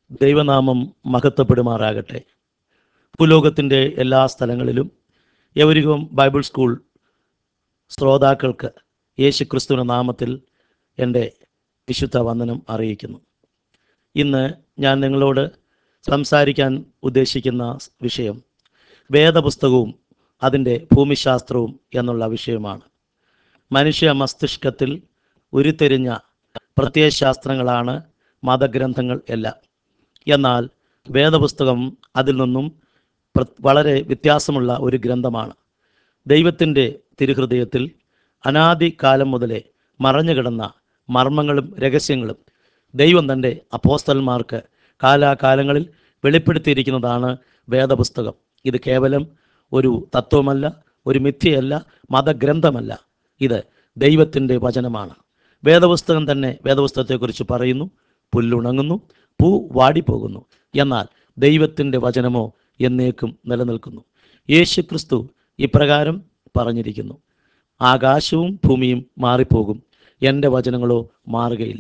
ദൈവനാമം മഹത്വപ്പെടുമാറാകട്ടെ ഭൂലോകത്തിൻ്റെ എല്ലാ സ്ഥലങ്ങളിലും എവരികം ബൈബിൾ സ്കൂൾ ശ്രോതാക്കൾക്ക് യേശു ക്രിസ്തുവിൻ്റെ നാമത്തിൽ എൻ്റെ വിശുദ്ധ വന്ദനം അറിയിക്കുന്നു ഇന്ന് ഞാൻ നിങ്ങളോട് സംസാരിക്കാൻ ഉദ്ദേശിക്കുന്ന വിഷയം വേദപുസ്തകവും അതിൻ്റെ ഭൂമിശാസ്ത്രവും എന്നുള്ള വിഷയമാണ് മനുഷ്യ മസ്തിഷ്കത്തിൽ ഉരുത്തിരിഞ്ഞ പ്രത്യയശാസ്ത്രങ്ങളാണ് മതഗ്രന്ഥങ്ങൾ എല്ലാം എന്നാൽ വേദപുസ്തകം അതിൽ നിന്നും പ്ര- വളരെ വ്യത്യാസമുള്ള ഒരു ഗ്രന്ഥമാണ് ദൈവത്തിൻ്റെ തിരുഹൃദയത്തിൽ അനാദി കാലം മുതലേ മറഞ്ഞു കിടന്ന മർമ്മങ്ങളും രഹസ്യങ്ങളും ദൈവം തൻ്റെ അപ്പോസ്തലന്മാർക്ക് കാലാകാലങ്ങളിൽ വെളിപ്പെടുത്തിയിരിക്കുന്നതാണ് വേദപുസ്തകം ഇത് കേവലം ഒരു തത്വമല്ല ഒരു മിഥ്യയല്ല മതഗ്രന്ഥമല്ല ഇത് ദൈവത്തിൻ്റെ വചനമാണ് വേദപുസ്തകം തന്നെ വേദപുസ്തകത്തെക്കുറിച്ച് പറയുന്നു പുല്ലുണങ്ങുന്നു പൂ വാടിപ്പോകുന്നു എന്നാൽ ദൈവത്തിൻ്റെ വചനമോ എന്നേക്കും നിലനിൽക്കുന്നു യേശു ക്രിസ്തു ഇപ്രകാരം പറഞ്ഞിരിക്കുന്നു ആകാശവും ഭൂമിയും മാറിപ്പോകും എൻ്റെ വചനങ്ങളോ മാറുകയില്ല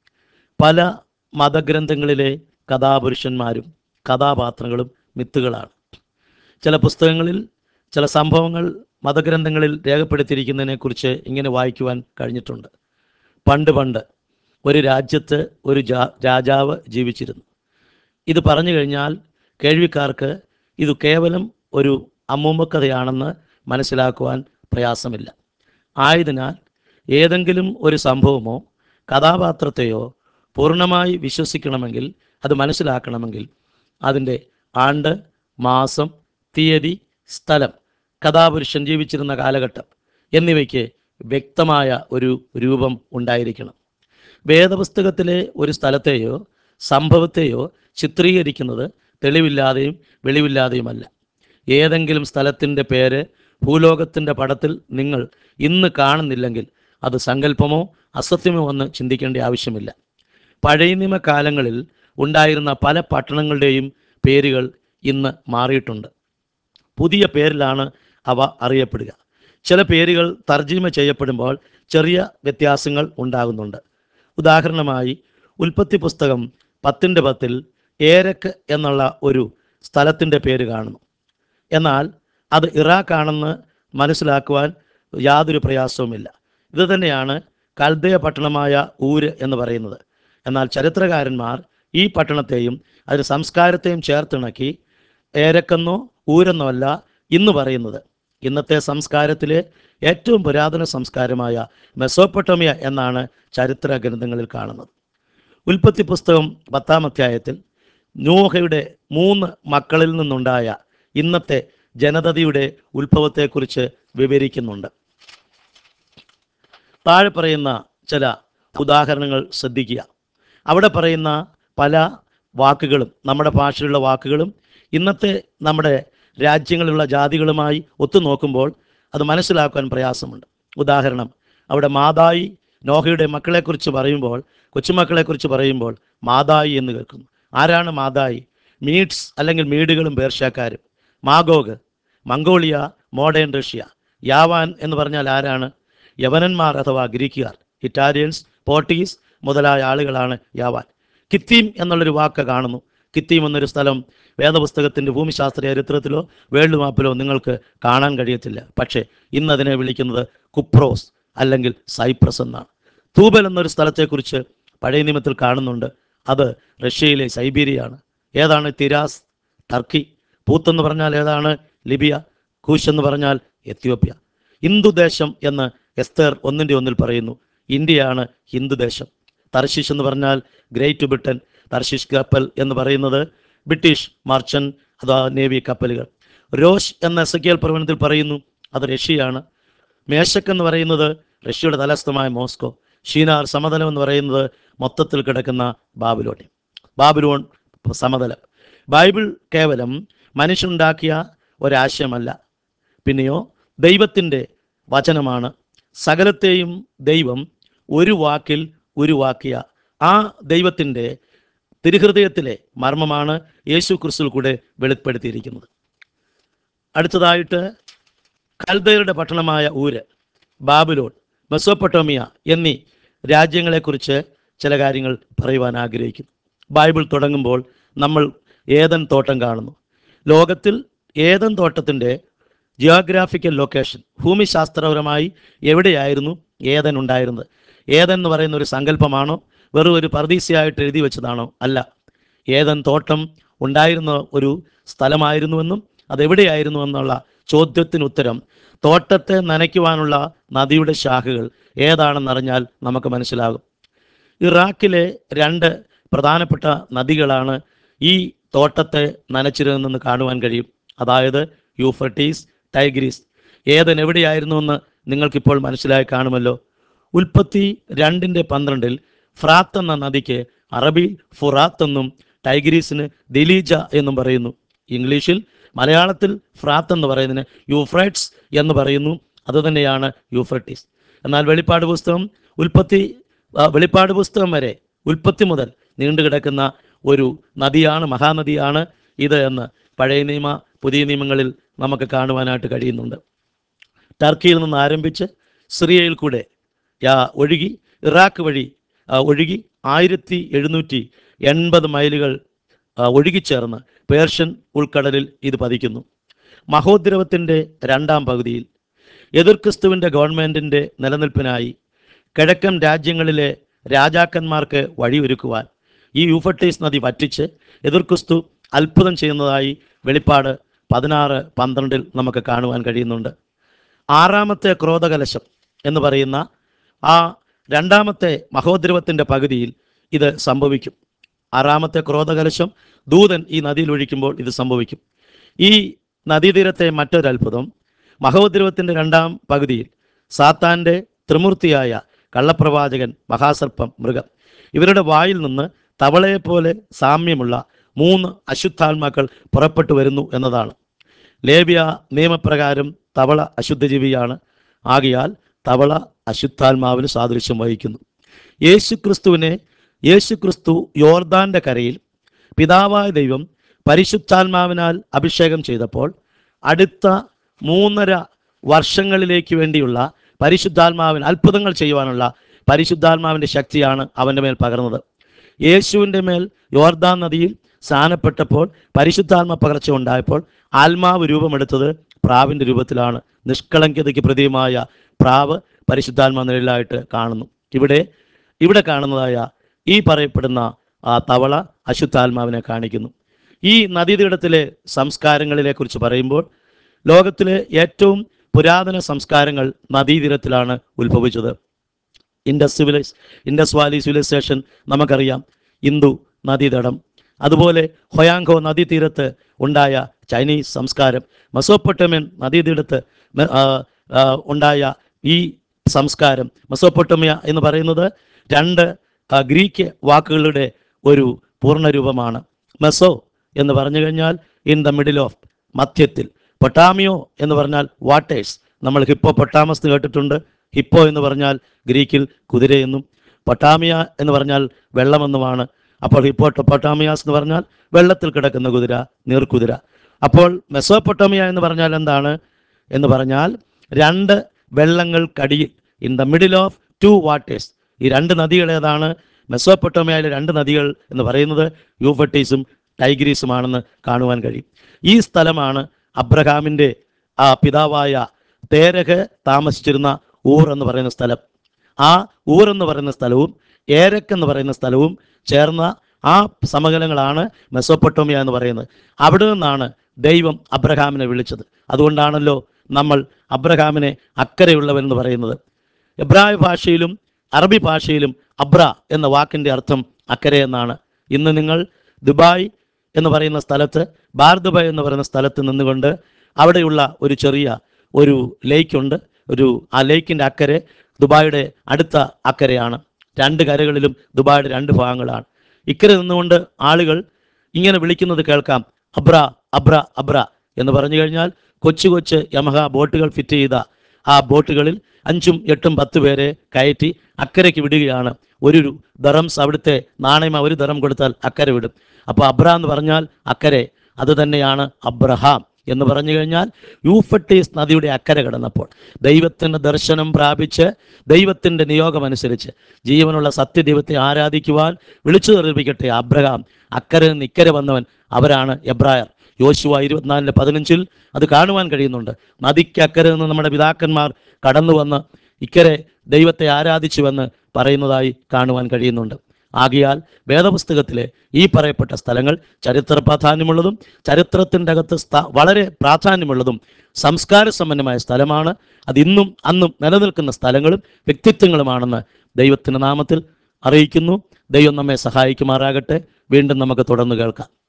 പല മതഗ്രന്ഥങ്ങളിലെ കഥാപുരുഷന്മാരും കഥാപാത്രങ്ങളും മിത്തുകളാണ് ചില പുസ്തകങ്ങളിൽ ചില സംഭവങ്ങൾ മതഗ്രന്ഥങ്ങളിൽ രേഖപ്പെടുത്തിയിരിക്കുന്നതിനെക്കുറിച്ച് ഇങ്ങനെ വായിക്കുവാൻ കഴിഞ്ഞിട്ടുണ്ട് പണ്ട് പണ്ട് ഒരു രാജ്യത്ത് ഒരു ജാ- രാജാവ് ജീവിച്ചിരുന്നു ഇത് പറഞ്ഞു കഴിഞ്ഞാൽ കേൾവിക്കാർക്ക് ഇത് കേവലം ഒരു അമ്മൂമ്മക്കഥയാണെന്ന് മനസ്സിലാക്കുവാൻ പ്രയാസമില്ല ആയതിനാൽ ഏതെങ്കിലും ഒരു സംഭവമോ കഥാപാത്രത്തെയോ പൂർണ്ണമായി വിശ്വസിക്കണമെങ്കിൽ അത് മനസ്സിലാക്കണമെങ്കിൽ അതിൻ്റെ ആണ്ട് മാസം തീയതി സ്ഥലം കഥാപുരുഷൻ ജീവിച്ചിരുന്ന കാലഘട്ടം എന്നിവയ്ക്ക് വ്യക്തമായ ഒരു രൂപം ഉണ്ടായിരിക്കണം വേദപുസ്തകത്തിലെ ഒരു സ്ഥലത്തെയോ സംഭവത്തെയോ ചിത്രീകരിക്കുന്നത് തെളിവില്ലാതെയും വെളിവില്ലാതെയുമല്ല ഏതെങ്കിലും സ്ഥലത്തിൻ്റെ പേര് ഭൂലോകത്തിൻ്റെ പടത്തിൽ നിങ്ങൾ ഇന്ന് കാണുന്നില്ലെങ്കിൽ അത് സങ്കല്പമോ അസത്യമോ എന്ന് ചിന്തിക്കേണ്ട ആവശ്യമില്ല പഴയ നിയമ കാലങ്ങളിൽ ഉണ്ടായിരുന്ന പല പട്ടണങ്ങളുടെയും പേരുകൾ ഇന്ന് മാറിയിട്ടുണ്ട് പുതിയ പേരിലാണ് അവ അറിയപ്പെടുക ചില പേരുകൾ തർജ്ജിമ ചെയ്യപ്പെടുമ്പോൾ ചെറിയ വ്യത്യാസങ്ങൾ ഉണ്ടാകുന്നുണ്ട് ഉദാഹരണമായി ഉൽപ്പത്തി പുസ്തകം പത്തിൻ്റെ പത്തിൽ ഏരക്ക് എന്നുള്ള ഒരു സ്ഥലത്തിൻ്റെ പേര് കാണുന്നു എന്നാൽ അത് ഇറാഖാണെന്ന് മനസ്സിലാക്കുവാൻ യാതൊരു പ്രയാസവുമില്ല ഇത് തന്നെയാണ് കൽദയ പട്ടണമായ ഊര് എന്ന് പറയുന്നത് എന്നാൽ ചരിത്രകാരന്മാർ ഈ പട്ടണത്തെയും അതിന് സംസ്കാരത്തെയും ചേർത്തിണക്കി ഏരക്കെന്നോ ഊരെന്നോ അല്ല ഇന്ന് പറയുന്നത് ഇന്നത്തെ സംസ്കാരത്തിലെ ഏറ്റവും പുരാതന സംസ്കാരമായ മെസോപ്പൊട്ടോമിയ എന്നാണ് ചരിത്ര ഗ്രന്ഥങ്ങളിൽ കാണുന്നത് ഉൽപ്പത്തി പുസ്തകം പത്താം അധ്യായത്തിൽ നോഹയുടെ മൂന്ന് മക്കളിൽ നിന്നുണ്ടായ ഇന്നത്തെ ജനതയുടെ ഉത്ഭവത്തെക്കുറിച്ച് വിവരിക്കുന്നുണ്ട് താഴെ പറയുന്ന ചില ഉദാഹരണങ്ങൾ ശ്രദ്ധിക്കുക അവിടെ പറയുന്ന പല വാക്കുകളും നമ്മുടെ ഭാഷയിലുള്ള വാക്കുകളും ഇന്നത്തെ നമ്മുടെ രാജ്യങ്ങളിലുള്ള ജാതികളുമായി ഒത്തുനോക്കുമ്പോൾ അത് മനസ്സിലാക്കാൻ പ്രയാസമുണ്ട് ഉദാഹരണം അവിടെ മാതായി നോഹയുടെ മക്കളെക്കുറിച്ച് പറയുമ്പോൾ കൊച്ചുമക്കളെക്കുറിച്ച് പറയുമ്പോൾ മാതായി എന്ന് കേൾക്കുന്നു ആരാണ് മാതായി മീഡ്സ് അല്ലെങ്കിൽ മീഡുകളും പേർഷ്യക്കാരും Magog Mongolia modern Russia Javan എന്ന് പറഞ്ഞാൽ ആരാണ് യവനന്മാർ അഥവാ ഗ്രീക്കുകാർ ഇറ്റാലിയൻസ് പോർട്ടുഗീസ് മുതലായ ആളുകളാണ് യാവാൻ കിത്തീം എന്നുള്ളൊരു വാക്ക് കാണുന്നു കിത്തീം എന്നൊരു സ്ഥലം വേദപുസ്തകത്തിൻ്റെ ഭൂമിശാസ്ത്ര ചരിത്രത്തിലോ വേൾഡ് മാപ്പിലോ നിങ്ങൾക്ക് കാണാൻ കഴിയത്തില്ല പക്ഷേ ഇന്ന് അതിനെ വിളിക്കുന്നത് കുപ്രോസ് അല്ലെങ്കിൽ സൈപ്രസ് എന്നാണ് തൂബൽ എന്നൊരു സ്ഥലത്തെക്കുറിച്ച് പഴയ നിയമത്തിൽ കാണുന്നുണ്ട് അത് റഷ്യയിലെ സൈബീരിയയാണ് ഏതാണ് തിരാസ് ടർക്കി പൂത്തെന്ന് പറഞ്ഞാൽ ഏതാണ് ലിബിയ കൂശ് എന്ന് പറഞ്ഞാൽ എത്യോപ്യ ഹിന്ദുദേശം എന്ന് എസ്തേർ ഒന്നിൻ്റെ ഒന്നിൽ പറയുന്നു ഇന്ത്യയാണ് ഹിന്ദുദേശം തർശീഷ് എന്ന് പറഞ്ഞാൽ ഗ്രേറ്റ് ബ്രിട്ടൻ തർശീഷ് കപ്പൽ എന്ന് പറയുന്നത് ബ്രിട്ടീഷ് മർച്ചന്റ് അഥവാ നേവി കപ്പലുകൾ രോഷ് എന്ന എസക്കിയൽ പ്രവചനത്തിൽ പറയുന്നു അത് റഷ്യയാണ് മേശക്ക് എന്ന് പറയുന്നത് റഷ്യയുടെ തലസ്ഥമായ മോസ്കോ ഷീനാർ സമതലം എന്ന് പറയുന്നത് മൊത്തത്തിൽ കിടക്കുന്ന ബാബിലോൺ ബാബിലോൺ സമതലം ബൈബിൾ കേവലം മനുഷ്യനുണ്ടാക്കിയ ഒരാശയമല്ല പിന്നെയോ ദൈവത്തിൻ്റെ വചനമാണ് സകലത്തെയും ദൈവം ഒരു വാക്കിൽ ഉരുവാക്കിയ ആ ദൈവത്തിൻ്റെ തിരുഹൃദയത്തിലെ മർമ്മമാണ് യേശു ക്രിസ്തുവിൽ കൂടെ വെളിപ്പെടുത്തിയിരിക്കുന്നത് അടുത്തതായിട്ട് കൽദയരുടെ പട്ടണമായ ഊര് ബാബിലോൺ മെസോപ്പൊട്ടോമിയ എന്നീ രാജ്യങ്ങളെക്കുറിച്ച് ചില കാര്യങ്ങൾ പറയുവാൻ ആഗ്രഹിക്കുന്നു ബൈബിൾ തുടങ്ങുമ്പോൾ നമ്മൾ ഏതൻ തോട്ടം കാണുന്നു ലോകത്തിൽ ഏതൻ തോട്ടത്തിൻ്റെ ജിയോഗ്രാഫിക്കൽ ലൊക്കേഷൻ ഭൂമിശാസ്ത്രപരമായി എവിടെയായിരുന്നു ഏതൻ ഉണ്ടായിരുന്നത് ഏതൻ എന്ന് പറയുന്ന ഒരു സങ്കല്പമാണോ വെറും ഒരു പർദീസയായിട്ട് എഴുതി വെച്ചതാണോ അല്ല ഏതൻ തോട്ടം ഉണ്ടായിരുന്ന ഒരു സ്ഥലമായിരുന്നുവെന്നും അതെവിടെയായിരുന്നു എന്നുള്ള ചോദ്യത്തിന് ഉത്തരം തോട്ടത്തെ നനയ്ക്കുവാനുള്ള നദിയുടെ ശാഖകൾ ഏതാണെന്നറിഞ്ഞാൽ നമുക്ക് മനസ്സിലാകും ഇറാഖിലെ രണ്ട് പ്രധാനപ്പെട്ട നദികളാണ് ഈ തോട്ടത്തെ നനച്ചിരുന്നതെന്ന് കാണുവാൻ കഴിയും അതായത് യൂഫ്രട്ടീസ് ടൈഗ്രീസ് ഏതൻ എവിടെയായിരുന്നുവെന്ന് നിങ്ങൾക്കിപ്പോൾ മനസ്സിലായി കാണുമല്ലോ ഉൽപ്പത്തി രണ്ടിൻ്റെ പന്ത്രണ്ടിൽ ഫ്രാത്ത് എന്ന നദിക്ക് അറബി ഫുറാത്ത് എന്നും ടൈഗ്രീസിന് ദിലീജ എന്നും പറയുന്നു ഇംഗ്ലീഷിൽ മലയാളത്തിൽ ഫ്രാത്ത് എന്ന് പറയുന്നതിന് യൂഫ്രൈറ്റ്സ് എന്ന് പറയുന്നു അതുതന്നെയാണ് യൂഫ്രട്ടീസ് എന്നാൽ വെളിപ്പാട് പുസ്തകം ഉൽപ്പത്തി ആ, വെളിപ്പാട് പുസ്തകം വരെ ഉൽപ്പത്തി മുതൽ നീണ്ടു കിടക്കുന്ന ഒരു നദിയാണ് മഹാനദിയാണ് ഇത് എന്ന് പഴയ നിയമ പുതിയ നിയമങ്ങളിൽ നമുക്ക് കാണുവാനായിട്ട് കഴിയുന്നുണ്ട് ടർക്കിയിൽ നിന്ന് ആരംഭിച്ച് സിറിയയിൽ കൂടെ യാ ഒഴുകി ഇറാഖ് വഴി ആ, ഒഴുകി ആയിരത്തി എഴുന്നൂറ്റി എൺപത് മൈലുകൾ ആ, ഒഴുകിച്ചേർന്ന് പേർഷ്യൻ ഉൾക്കടലിൽ ഇത് പതിക്കുന്നു മഹോദ്രവത്തിൻ്റെ രണ്ടാം പകുതിയിൽ എതിർക്രിസ്തുവിൻ്റെ ഗവൺമെൻറ്റിൻ്റെ നിലനിൽപ്പിനായി കിഴക്കൻ രാജ്യങ്ങളിലെ രാജാക്കന്മാർക്ക് വഴിയൊരുക്കുവാൻ ഈ യൂഫട്ടീസ് നദി വറ്റിച്ച് എതിർക്രിസ്തു അത്ഭുതം ചെയ്യുന്നതായി വെളിപ്പാട് പതിനാറ് പന്ത്രണ്ടിൽ നമുക്ക് കാണുവാൻ കഴിയുന്നുണ്ട് ആറാമത്തെ ക്രോധകലശം എന്ന് പറയുന്ന ആ രണ്ടാമത്തെ മഹോദ്രവത്തിൻ്റെ പകുതിയിൽ ഇത് സംഭവിക്കും ആറാമത്തെ ക്രോധകലശം ദൂതൻ ഈ നദിയിൽ ഒഴിക്കുമ്പോൾ ഇത് സംഭവിക്കും ഈ നദീതീരത്തെ മറ്റൊരത്ഭുതം മഹോദ്രവത്തിൻ്റെ രണ്ടാം പകുതിയിൽ സാത്താൻ്റെ ത്രിമൂർത്തിയായ കള്ളപ്രവാചകൻ മഹാസർപ്പം മൃഗം ഇവരുടെ വായിൽ നിന്ന് തവളയെപ്പോലെ സാമ്യമുള്ള മൂന്ന് അശുദ്ധാത്മാക്കൾ പുറപ്പെട്ടു വരുന്നു എന്നതാണ് ലേബ്യ നിയമപ്രകാരം തവള അശുദ്ധജീവിയാണ് ആകിയാൽ തവള അശുദ്ധാത്മാവിന് സാദൃശ്യം വഹിക്കുന്നു യേശുക്രിസ്തുവിനെ യേശുക്രിസ്തു യോർദാന്റെ കരയിൽ പിതാവായ ദൈവം പരിശുദ്ധാത്മാവിനാൽ അഭിഷേകം ചെയ്തപ്പോൾ അടുത്ത മൂന്നര വർഷങ്ങളിലേക്ക് വേണ്ടിയുള്ള പരിശുദ്ധാത്മാവിന് അത്ഭുതങ്ങൾ ചെയ്യുവാനുള്ള പരിശുദ്ധാത്മാവിൻ്റെ ശക്തിയാണ് അവൻ്റെ മേൽ പകർന്നത് യേശുവിൻ്റെ മേൽ യോർദാൻ നദിയിൽ സ്നാനപ്പെട്ടപ്പോൾ പരിശുദ്ധാത്മ പകർച്ച ഉണ്ടായപ്പോൾ ആത്മാവ് രൂപമെടുത്തത് പ്രാവിൻ്റെ രൂപത്തിലാണ് നിഷ്കളങ്കതയ്ക്ക് പ്രതീകമായ പ്രാവ് പരിശുദ്ധാത്മ നിഴലായിട്ട് കാണുന്നു ഇവിടെ ഇവിടെ കാണുന്നതായ ഈ പറയപ്പെടുന്ന ആ തവള അശുദ്ധാത്മാവിനെ കാണിക്കുന്നു ഈ നദീതീരത്തിലെ സംസ്കാരങ്ങളിലെ കുറിച്ച് പറയുമ്പോൾ ലോകത്തിലെ ഏറ്റവും പുരാതന സംസ്കാരങ്ങൾ നദീതീരത്തിലാണ് ഉത്ഭവിച്ചത് Indus civilise Indus valley civilisation നമുക്കറിയാം ഇന്ദു നദീതടം അതുപോലെ ഹൊയാങ്കോ നദീതീരത്ത് ഉണ്ടായ ചൈനീസ് സംസ്കാരം മെസോപ്പൊട്ടമിയൻ നദീതീരത്ത് മെ- ആ, ആ, ഉണ്ടായ ഈ സംസ്കാരം മെസോപ്പൊട്ടമിയ എന്ന് പറയുന്നത് രണ്ട് ആ, ഗ്രീക്ക് വാക്കുകളുടെ ഒരു പൂർണ്ണരൂപമാണ് മെസോ എന്ന് പറഞ്ഞു കഴിഞ്ഞാൽ ഇൻ ദ മിഡിൽ ഓഫ് മധ്യത്തിൽ പൊട്ടാമിയോ എന്ന് പറഞ്ഞാൽ വാട്ടേഴ്സ് നമ്മൾ ഹിപ്പോ പൊട്ടാമസ് എന്ന് കേട്ടിട്ടുണ്ട് ഹിപ്പോ എന്ന് പറഞ്ഞാൽ ഗ്രീക്കിൽ കുതിരയെന്നും പൊട്ടാമിയ എന്ന് പറഞ്ഞാൽ വെള്ളമെന്നുമാണ് അപ്പോൾ ഹിപ്പോ പൊട്ടാമിയാസ് എന്ന് പറഞ്ഞാൽ വെള്ളത്തിൽ കിടക്കുന്ന കുതിര നീർക്കുതിര അപ്പോൾ മെസോപ്പൊട്ടാമിയ എന്ന് പറഞ്ഞാൽ എന്താണ് എന്ന് പറഞ്ഞാൽ രണ്ട് വെള്ളങ്ങൾക്കടിയിൽ in the middle of two waters ഈ രണ്ട് നദികൾ ഏതാണ് മെസോപ്പൊട്ടോമിയയിലെ രണ്ട് നദികൾ എന്ന് പറയുന്നത് യൂഫട്ടീസും ടൈഗ്രീസുമാണെന്ന് കാണുവാൻ കഴിയും ഈ സ്ഥലമാണ് അബ്രഹാമിൻ്റെ ആ പിതാവായ തേരഹ് താമസിച്ചിരുന്ന ഊർ എന്ന് പറയുന്ന സ്ഥലം ആ ഊർ എന്ന് പറയുന്ന സ്ഥലവും ഏരക്ക് എന്ന് പറയുന്ന സ്ഥലവും ചേർന്ന ആ സമതലങ്ങളാണ് മെസോപ്പൊട്ടോമിയ എന്ന് പറയുന്നത് അവിടെ നിന്നാണ് ദൈവം അബ്രഹാമിനെ വിളിച്ചത് അതുകൊണ്ടാണല്ലോ നമ്മൾ അബ്രഹാമിനെ അക്കരെയുള്ളവൻ എന്ന് പറയുന്നത് എബ്രായ ഭാഷയിലും അറബി ഭാഷയിലും അബ്ര എന്ന വാക്കിൻ്റെ അർത്ഥം അക്കരെ എന്നാണ് ഇന്ന് നിങ്ങൾ ദുബായ് എന്ന് പറയുന്ന സ്ഥലത്ത് ബാർദുബ എന്ന് പറയുന്ന സ്ഥലത്ത് നിന്നുകൊണ്ട് അവിടെയുള്ള ഒരു ചെറിയ ഒരു ലേക്കുണ്ട് ഒരു ആ ലേക്കിൻ്റെ അക്കരെ ദുബായിയുടെ അടുത്ത അക്കരെയാണ് രണ്ട് കരകളിലും ദുബായിയുടെ രണ്ട് ഭാഗങ്ങളാണ് ഇക്കരെ നിന്നുകൊണ്ട് ആളുകൾ ഇങ്ങനെ വിളിക്കുന്നത് കേൾക്കാം അബ്ര അബ്ര അബ്ര എന്ന് പറഞ്ഞു കഴിഞ്ഞാൽ കൊച്ചു കൊച്ചു യമഹ ബോട്ടുകൾ ഫിറ്റ് ചെയ്ത ആ ബോട്ടുകളിൽ അഞ്ചും എട്ടും പത്ത് പേരെ കയറ്റി അക്കരയ്ക്ക് വിടുകയാണ് ഒരു ദറംസ് അവിടുത്തെ നാണയമ ഒരു ദറം കൊടുത്താൽ അക്കരെ വിടും അപ്പോൾ അബ്ര എന്ന് പറഞ്ഞാൽ അക്കരെ അത് തന്നെയാണ് അബ്രഹാം എന്ന് പറഞ്ഞു കഴിഞ്ഞാൽ യൂഫട്ടീസ് നദിയുടെ അക്കരെ കിടന്നപ്പോൾ ദൈവത്തിൻ്റെ ദർശനം പ്രാപിച്ച് ദൈവത്തിൻ്റെ നിയോഗമനുസരിച്ച് ജീവനുള്ള സത്യദൈവത്തെ ആരാധിക്കുവാൻ വിളിച്ചു തെറിപ്പിക്കട്ടെ അബ്രഹാം അക്കരെ നിന്ന് ഇക്കരെ വന്നവൻ അവരാണ് എബ്രായർ യോശുവ ഇരുപത്തിനാലിൻ്റെ പതിനഞ്ചിൽ അത് കാണുവാൻ കഴിയുന്നുണ്ട് നദിക്ക് അക്കരെ നിന്ന് നമ്മുടെ പിതാക്കന്മാർ കടന്നു വന്ന് ഇക്കരെ ദൈവത്തെ ആരാധിച്ചുവെന്ന് പറയുന്നതായി കാണുവാൻ കഴിയുന്നുണ്ട് ആകിയാൽ വേദപുസ്തകത്തിലെ ഈ പറയപ്പെട്ട സ്ഥലങ്ങൾ ചരിത്ര പ്രാധാന്യമുള്ളതും ചരിത്രത്തിൻ്റെ അകത്ത് സ്ഥ വളരെ പ്രാധാന്യമുള്ളതും സംസ്കാര സമ്പന്നമായ സ്ഥലമാണ് അത് ഇന്നും അന്നും നിലനിൽക്കുന്ന സ്ഥലങ്ങളും വ്യക്തിത്വങ്ങളുമാണെന്ന് ദൈവത്തിൻ്റെ നാമത്തിൽ അറിയിക്കുന്നു ദൈവം നമ്മെ സഹായിക്കുമാറാകട്ടെ വീണ്ടും നമുക്ക് തുടർന്ന് കേൾക്കാം